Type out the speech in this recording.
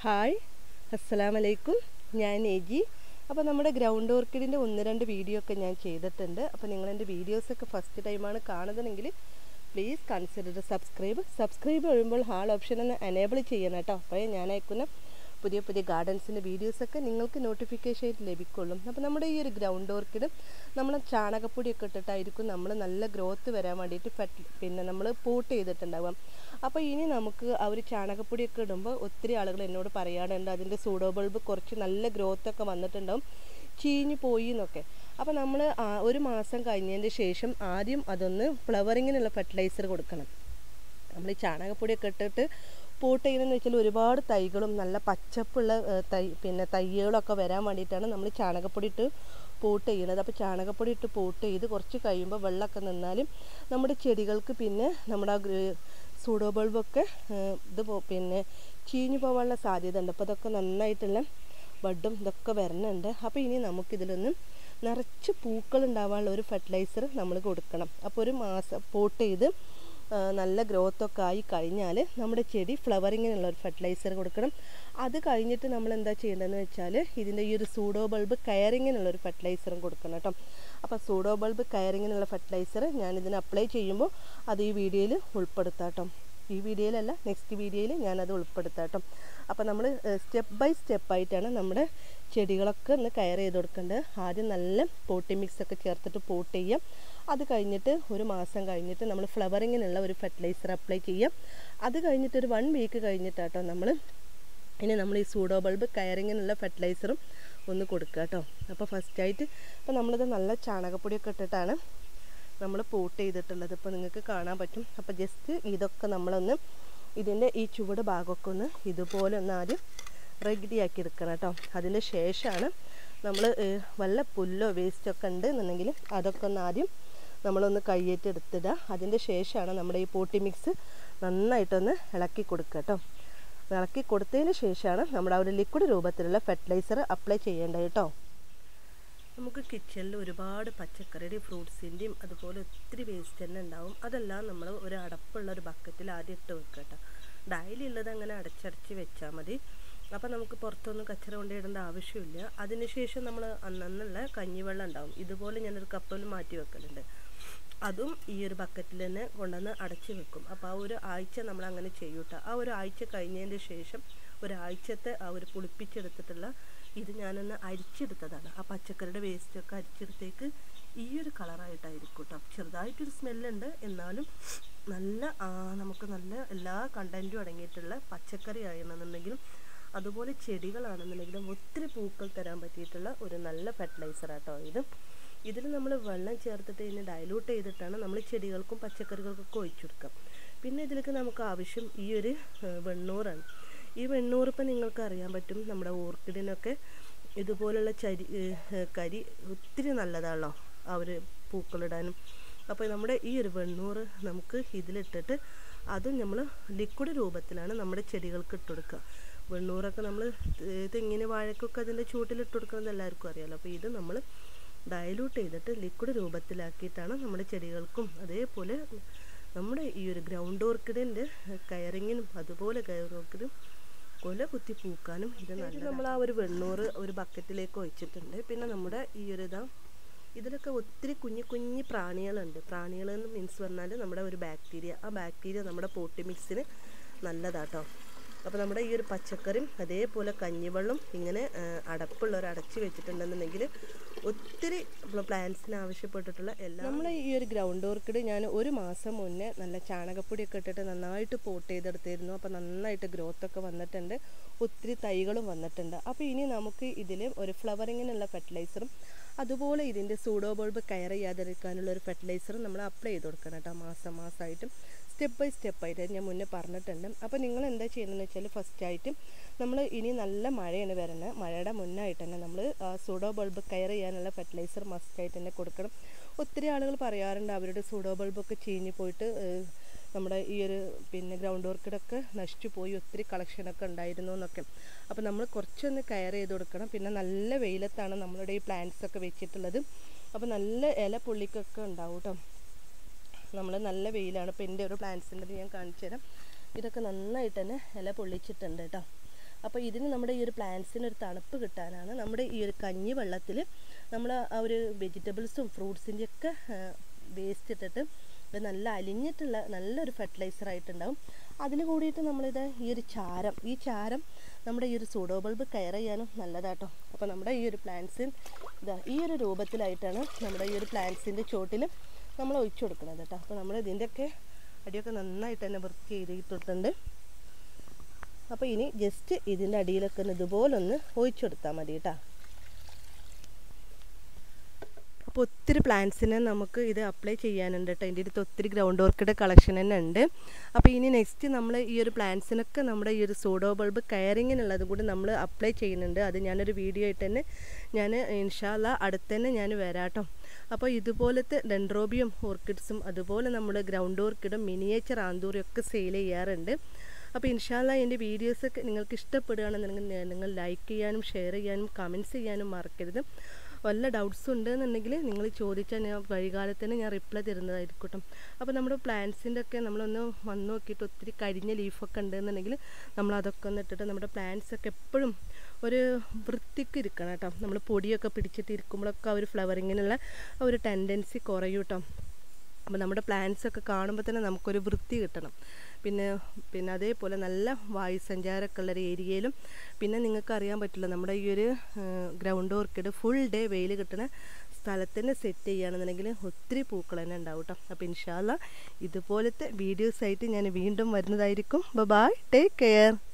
hi അസ്സലാം വലൈക്കും ഞാൻ എജി അപ്പോൾ നമ്മുടെ ഗ്രൗണ്ട് ഓർക്കിഡിൻ്റെ ഒന്ന് രണ്ട് വീഡിയോ ഒക്കെ ഞാൻ ചെയ്തിട്ടുണ്ട് അപ്പോൾ നിങ്ങൾ എൻ്റെ വീഡിയോസൊക്കെ ഫസ്റ്റ് ടൈമാണ് കാണുന്നതെങ്കിൽ പ്ലീസ് കൺസിഡർ സബ്സ്ക്രൈബ് സബ്സ്ക്രൈബ് കഴിയുമ്പോൾ ഹാൾ ഓപ്ഷൻ ഒന്ന് എനേബിൾ ചെയ്യണം കേട്ടോ അപ്പോൾ ഞാൻ അയക്കുന്ന പുതിയ പുതിയ ഗാർഡൻസിൻ്റെ വീഡിയോസൊക്കെ നിങ്ങൾക്ക് നോട്ടിഫിക്കേഷൻ ആയിട്ട് ലഭിക്കുള്ളൂ അപ്പോൾ നമ്മുടെ ഈ ഒരു ഗ്രൗണ്ട് ഓർക്കിഡ് നമ്മൾ ചാണകപ്പൊടിയൊക്കെ ഇട്ടിട്ടായിരിക്കും നമ്മൾ നല്ല ഗ്രോത്ത് വരാൻ വേണ്ടിയിട്ട് ഫെറ്റ് പിന്നെ നമ്മൾ പോട്ട് ചെയ്തിട്ടുണ്ടാവാം അപ്പോൾ ഇനി നമുക്ക് ആ ഒരു ചാണകപ്പൊടിയൊക്കെ ഇടുമ്പോൾ ഒത്തിരി ആളുകൾ എന്നോട് പറയാറുണ്ട് അതിൻ്റെ സൂഡോ ബൾബ് കുറച്ച് നല്ല ഗ്രോത്ത് ഒക്കെ വന്നിട്ടുണ്ടാവും ചീഞ്ഞു പോയി എന്നൊക്കെ അപ്പോൾ നമ്മൾ ഒരു മാസം കഴിഞ്ഞതിൻ്റെ ശേഷം ആദ്യം അതൊന്ന് ഫ്ലവറിങ്ങിനുള്ള ഫെർട്ടിലൈസർ കൊടുക്കണം നമ്മൾ ഈ ചാണകപ്പൊടിയൊക്കെ ഇട്ടിട്ട് പോട്ട് ചെയ്യുന്നതെന്ന് വെച്ചാൽ ഒരുപാട് തൈകളും നല്ല പച്ചപ്പുള്ള ഏഹ്, തൈ പിന്നെ തൈകളൊക്കെ വരാൻ വേണ്ടിയിട്ടാണ് നമ്മൾ ചാണകപ്പൊടി ഇട്ട് പോട്ട് ചെയ്യുന്നത് അപ്പോൾ ചാണകപ്പൊടി ഇട്ട് പോട്ട് ചെയ്ത് കുറച്ച് കഴിയുമ്പോൾ വെള്ളമൊക്കെ നിന്നാലും നമ്മുടെ ചെടികൾക്ക് പിന്നെ നമ്മുടെ ആ ഗ്ര- സൂഡോ ബൾബൊക്കെ ഏഹ്, ഇത് പോ- പിന്നെ ചീഞ്ഞു പോകാനുള്ള സാധ്യത ഉണ്ട് അപ്പോൾ അതൊക്കെ നന്നായിട്ടുള്ള ബഡും ഇതൊക്കെ വരുന്നുണ്ട് അപ്പോൾ ഇനി നമുക്കിതിലൊന്ന് നിറച്ച് പൂക്കൾ ഉണ്ടാവാനുള്ള ഒരു ഫെർട്ടിലൈസർ നമ്മൾ കൊടുക്കണം അപ്പോൾ ഒരു മാസം പോട്ട് ചെയ്ത് ആ, നല്ല ഗ്രോത്ത് ഒക്കെ ആയി കഴിഞ്ഞാൽ നമ്മുടെ ചെടി ഫ്ലവറിങ്ങിനുള്ള ഒരു ഫെർട്ടിലൈസർ കൊടുക്കണം അത് കഴിഞ്ഞിട്ട് നമ്മൾ എന്താ ചെയ്യേണ്ടതെന്ന് വെച്ചാൽ ഇതിൻ്റെ ഈ ഒരു സൂഡോ ബൾബ് കയറിങ്ങിനുള്ള ഒരു ഫെർട്ടിലൈസറും കൊടുക്കണം കേട്ടോ അപ്പോൾ സൂഡോ ബൾബ് കയറിങ്ങിനുള്ള ഫെർട്ടിലൈസർ ഞാൻ ഇതിന് അപ്ലൈ ചെയ്യുമ്പോൾ അത് ഈ വീഡിയോയിൽ ഉൾപ്പെടുത്താം കേട്ടോ ഈ വീഡിയോയിലല്ല നെക്സ്റ്റ് വീഡിയോയിൽ ഞാനത് ഉൾപ്പെടുത്താം കേട്ടോ അപ്പോൾ നമ്മൾ സ്റ്റെപ്പ് ബൈ സ്റ്റെപ്പായിട്ടാണ് നമ്മുടെ ചെടികളൊക്കെ ഒന്ന് കയർ ചെയ്ത് കൊടുക്കേണ്ടത് ആദ്യം നല്ല പോട്ടി മിക്സ് ഒക്കെ ചേർത്തിട്ട് പോട്ട് ചെയ്യാം അത് കഴിഞ്ഞിട്ട് ഒരു മാസം കഴിഞ്ഞിട്ട് നമ്മൾ ഫ്ലവറിങ്ങിനുള്ള ഒരു ഫെർട്ടിലൈസർ അപ്ലൈ ചെയ്യാം അത് കഴിഞ്ഞിട്ട് ഒരു വൺ വീക്ക് കഴിഞ്ഞിട്ടാട്ടോ നമ്മൾ ഇനി നമ്മൾ ഈ സൂഡോ ബൾബ് കയറിങ്ങിനുള്ള ഫെർട്ടിലൈസറും ഒന്ന് കൊടുക്കുക കേട്ടോ അപ്പോൾ ഫസ്റ്റായിട്ട് അപ്പോൾ നമ്മളിത് നല്ല ചാണകപ്പൊടിയൊക്കെ ഇട്ടിട്ടാണ് നമ്മൾ പോട്ട് ചെയ്തിട്ടുള്ളത് ഇപ്പോൾ നിങ്ങൾക്ക് കാണാൻ പറ്റും അപ്പോൾ ജസ്റ്റ് ഇതൊക്കെ നമ്മളൊന്ന് ഇതിൻ്റെ ഈ ചുവട് ഭാഗമൊക്കെ ഒന്ന് ഇതുപോലെ ഒന്ന് ആദ്യം റെഡിയാക്കി എടുക്കണം കേട്ടോ അതിന് ശേഷമാണ് നമ്മൾ വല്ല പുല്ലോ വേസ്റ്റൊക്കെ ഉണ്ട് എന്നുണ്ടെങ്കിൽ അതൊക്കെ ഒന്ന് ആദ്യം നമ്മളൊന്ന് കയ്യേറ്റ് എടുത്തിടുക അതിൻ്റെ ശേഷമാണ് നമ്മുടെ ഈ പോട്ടി മിക്സ് നന്നായിട്ടൊന്ന് ഇളക്കി കൊടുക്കുക കേട്ടോ ഇളക്കി കൊടുത്തതിന് ശേഷമാണ് നമ്മുടെ ആ ഒരു ലിക്വിഡ് രൂപത്തിലുള്ള ഫെർട്ടിലൈസർ അപ്ലൈ ചെയ്യേണ്ടത് കേട്ടോ നമുക്ക് കിച്ചണിൽ ഒരുപാട് പച്ചക്കറിയുടെയും ഫ്രൂട്ട്സിൻ്റെയും അതുപോലെ ഒത്തിരി വേസ്റ്റ് തന്നെ ഉണ്ടാവും അതെല്ലാം നമ്മൾ ഒരു അടപ്പുള്ള ഒരു ബക്കറ്റിൽ ആദ്യം ഇട്ട് വെക്കുക കേട്ടോ ഡയലി ഉള്ളത് അങ്ങനെ അടച്ചടച്ച് വെച്ചാൽ മതി അപ്പോൾ നമുക്ക് പുറത്തൊന്നും കച്ചറ കൊണ്ടിടേണ്ട ആവശ്യമില്ല അതിനുശേഷം നമ്മൾ അന്നുള്ള കഞ്ഞിവെള്ളം ഉണ്ടാവും ഇതുപോലെ ഞാനൊരു കപ്പിൽ മാറ്റി വെക്കലുണ്ട് അതും ഈ ഒരു ബക്കറ്റിൽ തന്നെ കൊണ്ടുവന്ന് അടച്ച് വെക്കും അപ്പോൾ ആ ഒരു ആഴ്ച നമ്മൾ അങ്ങനെ ചെയ്യൂട്ടോ ആ ഒരു ആഴ്ച കഴിഞ്ഞതിൻ്റെ ശേഷം ഒരാഴ്ചത്തെ ആ ഒരു പുളിപ്പിച്ചെടുത്തിട്ടുള്ള ഇത് ഞാനൊന്ന് അരിച്ചെടുത്തതാണ് ആ പച്ചക്കറിയുടെ വേസ്റ്റൊക്കെ അരിച്ചെടുത്തേക്ക് ഈ ഒരു കളറായിട്ടായിരിക്കും കേട്ടോ ചെറുതായിട്ടൊരു സ്മെല്ലുണ്ട് എന്നാലും നല്ല ആ, നമുക്ക് നല്ല എല്ലാ കണ്ടൻറ്റും അടങ്ങിയിട്ടുള്ള പച്ചക്കറി ആണെന്നുണ്ടെങ്കിലും അതുപോലെ ചെടികളാണെന്നുണ്ടെങ്കിലും ഒത്തിരി പൂക്കൾ തരാൻ പറ്റിയിട്ടുള്ള ഒരു നല്ല ഫെർട്ടിലൈസർ ആട്ടോ ഇത് ഇതിൽ നമ്മൾ വെള്ളം ചേർത്തിട്ട് ഇതിനെ ഡയലൂട്ട് ചെയ്തിട്ടാണ് നമ്മൾ ചെടികൾക്കും പച്ചക്കറികൾക്കൊക്കെ ഒഴിച്ചു കൊടുക്കുക പിന്നെ ഇതിലേക്ക് നമുക്ക് ആവശ്യം ഈ ഒരു ഏഹ്, വെണ്ണൂറാണ് ഈ വെണ്ണൂറ് ഇപ്പം നിങ്ങൾക്ക് അറിയാൻ പറ്റും നമ്മുടെ ഓർക്കിഡിനൊക്കെ ഇതുപോലുള്ള ചരി ഏഹ്, കരി ഒത്തിരി നല്ലതാണല്ലോ ആ ഒരു പൂക്കളിടാനും അപ്പോൾ നമ്മുടെ ഈ ഒരു വെണ്ണൂറ് നമുക്ക് ഇതിലിട്ടിട്ട് അതും നമ്മൾ ലിക്വിഡ് രൂപത്തിലാണ് നമ്മുടെ ചെടികൾക്ക് ഇട്ട് കൊടുക്കുക വെണ്ണൂറൊക്കെ നമ്മൾ തെങ്ങിന് വാഴക്കൊക്കെ അതിൻ്റെ ചൂട്ടിൽ ഇട്ട് കൊടുക്കുന്നത് എല്ലാവർക്കും അറിയാമല്ലോ അപ്പോൾ ഇത് നമ്മൾ ഡയലൂട്ട് ചെയ്തിട്ട് ലിക്വിഡ് രൂപത്തിലാക്കിയിട്ടാണ് നമ്മുടെ ചെടികൾക്കും അതേപോലെ നമ്മുടെ ഈ ഒരു ഗ്രൗണ്ട് ഓർക്കിഡിൻ്റെ കയറിങ്ങിനും അതുപോലെ കയർ ഓർക്കിഡും കൊല കുത്തി പൂക്കാനും ഇത് നല്ല നമ്മൾ ആ ഒരു വെണ്ണൂറ് ഒരു ബക്കറ്റിലേക്ക് ഒഴിച്ചിട്ടുണ്ട് പിന്നെ നമ്മുടെ ഈ ഒരു ഇതാ ഇതിലൊക്കെ ഒത്തിരി കുഞ്ഞു കുഞ്ഞു പ്രാണികളുണ്ട് പ്രാണികൾ എന്ന് മീൻസ് പറഞ്ഞാൽ നമ്മുടെ ഒരു ബാക്ടീരിയ ആ ബാക്ടീരിയ നമ്മുടെ പോട്ടി മിക്സിന് നല്ലതാട്ടോ അപ്പോൾ നമ്മുടെ ഈ ഒരു പച്ചക്കറിയും അതേപോലെ കഞ്ഞിവെള്ളം ഇങ്ങനെ ആ, അടപ്പുള്ള ഒരു അടച്ച് വെച്ചിട്ടുണ്ടെന്നുണ്ടെങ്കിൽ ഒത്തിരി പ്ലാന്റ്സിന് ആവശ്യപ്പെട്ടിട്ടുള്ള എല്ലാ നമ്മൾ ഈ ഒരു ഗ്രൗണ്ട് ഓർക്കിഡ് ഞാൻ ഒരു മാസം മുന്നേ നല്ല ചാണകപ്പൊടിയൊക്കെ ഇട്ടിട്ട് നന്നായിട്ട് പോട്ട് ചെയ്തെടുത്തിരുന്നു അപ്പോൾ നന്നായിട്ട് ഗ്രോത്ത് ഒക്കെ വന്നിട്ടുണ്ട് ഒത്തിരി തൈകളും വന്നിട്ടുണ്ട് അപ്പോൾ ഇനി നമുക്ക് ഇതിൽ ഒരു ഫ്ലവറിങ്ങിനുള്ള ഫെർട്ടിലൈസറും അതുപോലെ ഇതിൻ്റെ സൂഡോ ബൾബ് കയർ ചെയ്യാതിരിക്കാനുള്ള ഒരു ഫെർട്ടിലൈസറും നമ്മൾ അപ്ലൈ ചെയ്ത് കൊടുക്കണം കേട്ടോ മാസം മാസമായിട്ടും സ്റ്റെപ്പ് ബൈ സ്റ്റെപ്പായിട്ട് ഞാൻ മുന്നേ പറഞ്ഞിട്ടുണ്ട് അപ്പോൾ നിങ്ങൾ എന്താ ചെയ്യുന്നതെന്ന് വെച്ചാൽ ഫസ്റ്റായിട്ട് നമ്മൾ ഇനി നല്ല മഴയാണ് വരുന്നത് മഴയുടെ മുന്നായിട്ട് തന്നെ നമ്മൾ സൂഡോ ബൾബ് കയർ ചെയ്യാനുള്ള ഫെർട്ടിലൈസർ മസ്റ്റായിട്ട് തന്നെ കൊടുക്കണം ഒത്തിരി ആളുകൾ പറയാറുണ്ട് അവരുടെ സൂഡോ ബൾബൊക്കെ ചീഞ്ഞ് പോയിട്ട് ഏഹ്, നമ്മുടെ ഈ ഒരു പിന്നെ ഗ്രൗണ്ട് ഓർക്കിഡൊക്കെ നശിച്ചു പോയി ഒത്തിരി കളക്ഷനൊക്കെ ഉണ്ടായിരുന്നു എന്നൊക്കെ അപ്പോൾ നമ്മൾ കുറച്ചൊന്ന് കെയർ ചെയ്ത് കൊടുക്കണം പിന്നെ നല്ല വെയിലത്താണ് നമ്മളുടെ ഈ പ്ലാന്റ്സ് ഒക്കെ വെച്ചിട്ടുള്ളത് അപ്പോൾ നല്ല ഇല പുള്ളിക്കൊക്കെ ഉണ്ടാവും കേട്ടോ നമ്മൾ നല്ല വെയിലാണ് ഇപ്പോൾ എൻ്റെ ഒരു പ്ലാന്റ്സിൻ്റെ ഞാൻ കാണിച്ചു തരാം ഇതൊക്കെ നന്നായിട്ട് തന്നെ ഇല പൊള്ളിച്ചിട്ടുണ്ട് കേട്ടോ അപ്പോൾ ഇതിന് നമ്മുടെ ഈ ഒരു പ്ലാന്റ്സിന് ഒരു തണുപ്പ് കിട്ടാനാണ് നമ്മുടെ ഈ ഒരു കഞ്ഞി വെള്ളത്തിൽ നമ്മൾ ആ ഒരു വെജിറ്റബിൾസും ഫ്രൂട്ട്സിൻ്റെ ഒക്കെ വേസ്റ്റ് ഇട്ടിട്ട് ഇത് നല്ല അലിഞ്ഞിട്ടുള്ള നല്ലൊരു ഫെർട്ടിലൈസർ ആയിട്ടുണ്ടാവും അതിന് കൂടിയിട്ട് നമ്മളിത് ഈ ഒരു ചാരം ഈ ചാരം നമ്മുടെ ഈ ഒരു സൂഡോ ബൾബ് കെയർ ചെയ്യാനും നല്ലതാട്ടോ അപ്പോൾ നമ്മുടെ ഈ ഒരു പ്ലാന്റ്സിൻ ഇതാ ഈ ഒരു രൂപത്തിലായിട്ടാണ് നമ്മുടെ ഈ ഒരു പ്ലാന്റ്സിൻ്റെ ചോട്ടിൽ നമ്മൾ ഒഴിച്ചു കൊടുക്കുന്നത് കേട്ടോ അപ്പോൾ നമ്മൾ ഇതിൻ്റെയൊക്കെ അടിയൊക്കെ നന്നായിട്ട് തന്നെ വൃത്തി ചെയ്തിട്ടുണ്ട് അപ്പോൾ ഇനി ജസ്റ്റ് ഇതിൻ്റെ അടിയിലൊക്കെ ഒന്ന് ഇതുപോലെ ഒന്ന് ഒഴിച്ചു കൊടുത്താൽ മതി കേട്ടോ അപ്പോൾ ഒത്തിരി പ്ലാന്റ്സിന് നമുക്ക് ഇത് അപ്ലൈ ചെയ്യാനുണ്ട് കേട്ടോ എൻ്റെ അടുത്ത് ഒത്തിരി ഗ്രൗണ്ട് ഓർക്കിഡ് കളക്ഷൻ തന്നെ ഉണ്ട് അപ്പോൾ ഇനി നെക്സ്റ്റ് നമ്മൾ ഈ ഒരു പ്ലാന്റ്സിനൊക്കെ നമ്മുടെ ഈ ഒരു സോഡോ ബൾബ് കയറിങ്ങിനുള്ളതും കൂടി നമ്മൾ അപ്ലൈ ചെയ്യുന്നുണ്ട് അത് ഞാനൊരു വീഡിയോ ആയിട്ട് തന്നെ ഞാൻ ഇൻഷാല്ല അടുത്ത് തന്നെ ഞാൻ വരാട്ടോ അപ്പോൾ ഇതുപോലത്തെ ഡെൻഡ്രോബിയും ഓർക്കിഡ്സും അതുപോലെ നമ്മൾ ഗ്രൗണ്ട് ഓർക്കിഡും മിനിയേച്ചർ ആന്തൂറിയും ഒക്കെ സെയിൽ ചെയ്യാറുണ്ട് അപ്പോൾ ഇൻഷാല്ല എൻ്റെ വീഡിയോസൊക്കെ നിങ്ങൾക്ക് ഇഷ്ടപ്പെടുകയാണെന്നുണ്ടെങ്കിൽ നിങ്ങൾ ലൈക്ക് ചെയ്യാനും ഷെയർ ചെയ്യാനും കമൻറ്റ്സ് ചെയ്യാനും മറക്കരുത് വല്ല ഡൗട്ട്സ് ഉണ്ടെന്നുണ്ടെങ്കിൽ നിങ്ങൾ ചോദിച്ചാൽ ഞാൻ വഴികാലത്തിന് ഞാൻ റിപ്ലൈ തരുന്നതായിരിക്കും കേട്ടോ അപ്പോൾ നമ്മുടെ പ്ലാന്റ്സിൻ്റെ ഒക്കെ നമ്മളൊന്ന് വന്ന് നോക്കിയിട്ട് ഒത്തിരി കരിഞ്ഞ ലീഫൊക്കെ ഉണ്ടെന്നുണ്ടെങ്കിൽ നമ്മൾ അതൊക്കെ ഒന്ന് ഇട്ടിട്ട് നമ്മുടെ പ്ലാന്റ്സ് ഒക്കെ എപ്പോഴും ഒരു വൃത്തിക്ക് ഇരിക്കണം കേട്ടോ നമ്മൾ പൊടിയൊക്കെ പിടിച്ചിട്ട് ഇരിക്കുമ്പോഴൊക്കെ ആ ഒരു ഫ്ലവറിങ്ങിനുള്ള ആ ഒരു ടെൻഡൻസി കുറയും കേട്ടോ അപ്പോൾ നമ്മുടെ പ്ലാന്റ്സ് ഒക്കെ കാണുമ്പോൾ തന്നെ നമുക്കൊരു വൃത്തി കിട്ടണം പിന്നെ പിന്നെ അതേപോലെ നല്ല വായുസഞ്ചാരമൊക്കെ ഉള്ള ഒരു ഏരിയയിലും പിന്നെ നിങ്ങൾക്ക് അറിയാൻ പറ്റില്ല നമ്മുടെ ഈ ഒരു ഗ്രൗണ്ട് ഓർക്കിഡ് ഫുൾ ഡേ വെയിൽ കിട്ടുന്ന സ്ഥലത്ത് തന്നെ സെറ്റ് ചെയ്യുകയാണെന്നുണ്ടെങ്കിൽ ഒത്തിരി പൂക്കൾ തന്നെ ഉണ്ടാവും കേട്ടോ അപ്പോൾ ഇൻഷാല്ല ഇതുപോലത്തെ വീഡിയോസായിട്ട് ഞാൻ വീണ്ടും വരുന്നതായിരിക്കും ബൈ ടേക്ക് കെയർ